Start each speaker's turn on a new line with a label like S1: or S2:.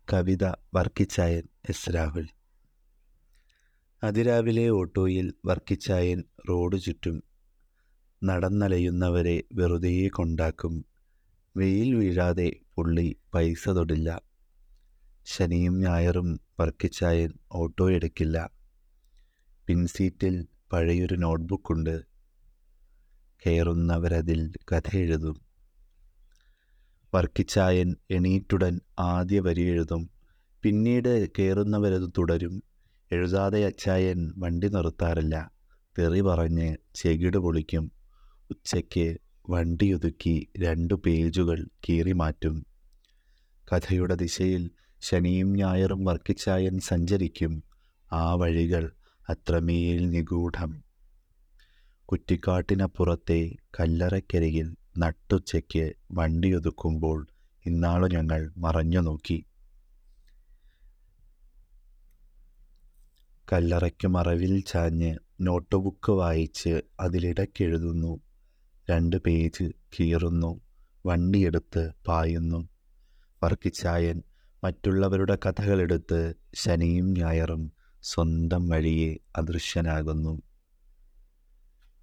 S1: കവിത വർക്കിച്ചായൻ S Rahul അതിരാവിലെ ഓട്ടോയിൽ വർക്കിച്ചായൻ road ചുറ്റും നടന്നലയുന്നവരെ വെറുതെ കൊണ്ടാക്കും വെയിൽ വീഴാതെ പുള്ളി പൈസ തൊടില്ല ശനിയും ഞായറും വർക്കിച്ചായൻ ഓട്ടോ എടുക്കില്ല പിൻസീറ്റിൽ പഴയൊരു നോട്ട്ബുക്കുണ്ട് കയറുന്നവരതിൽ കഥ എഴുതും വർക്കിച്ചായൻ എണീറ്റുടൻ ആദ്യ വരി എഴുതും പിന്നീട് കയറുന്നവരത് തുടരും എഴുതാതെ അച്ചായൻ വണ്ടി നിർത്താറില്ല തെറി പറഞ്ഞ് ചെകിട് പൊളിക്കും ഉച്ചയ്ക്ക് വണ്ടിയൊതുക്കി രണ്ടു പേജുകൾ കീറി മാറ്റും കഥയുടെ ദിശയിൽ ശനിയും ഞായറും വർക്കിച്ചായൻ സഞ്ചരിക്കും ആ വഴികൾ അത്രമേൽ നിഗൂഢം കുറ്റിക്കാട്ടിനപ്പുറത്തെ കല്ലറക്കരികിൽ നട്ടുച്ചയ്ക്ക് വണ്ടിയൊതുക്കുമ്പോൾ ഇന്നാളു ഞങ്ങൾ മറഞ്ഞു നോക്കി കല്ലറയ്ക്ക് മറവിൽ ചാഞ്ഞ് നോട്ട് ബുക്ക് വായിച്ച് അതിലിടയ്ക്കെഴുതുന്നു രണ്ട് പേജ് കീറുന്നു വണ്ടിയെടുത്ത് പായുന്നു വർക്കിച്ചായൻ മറ്റുള്ളവരുടെ കഥകളെടുത്ത് ശനിയും ഞായറും സ്വന്തം വഴിയെ അദൃശ്യനാകുന്നു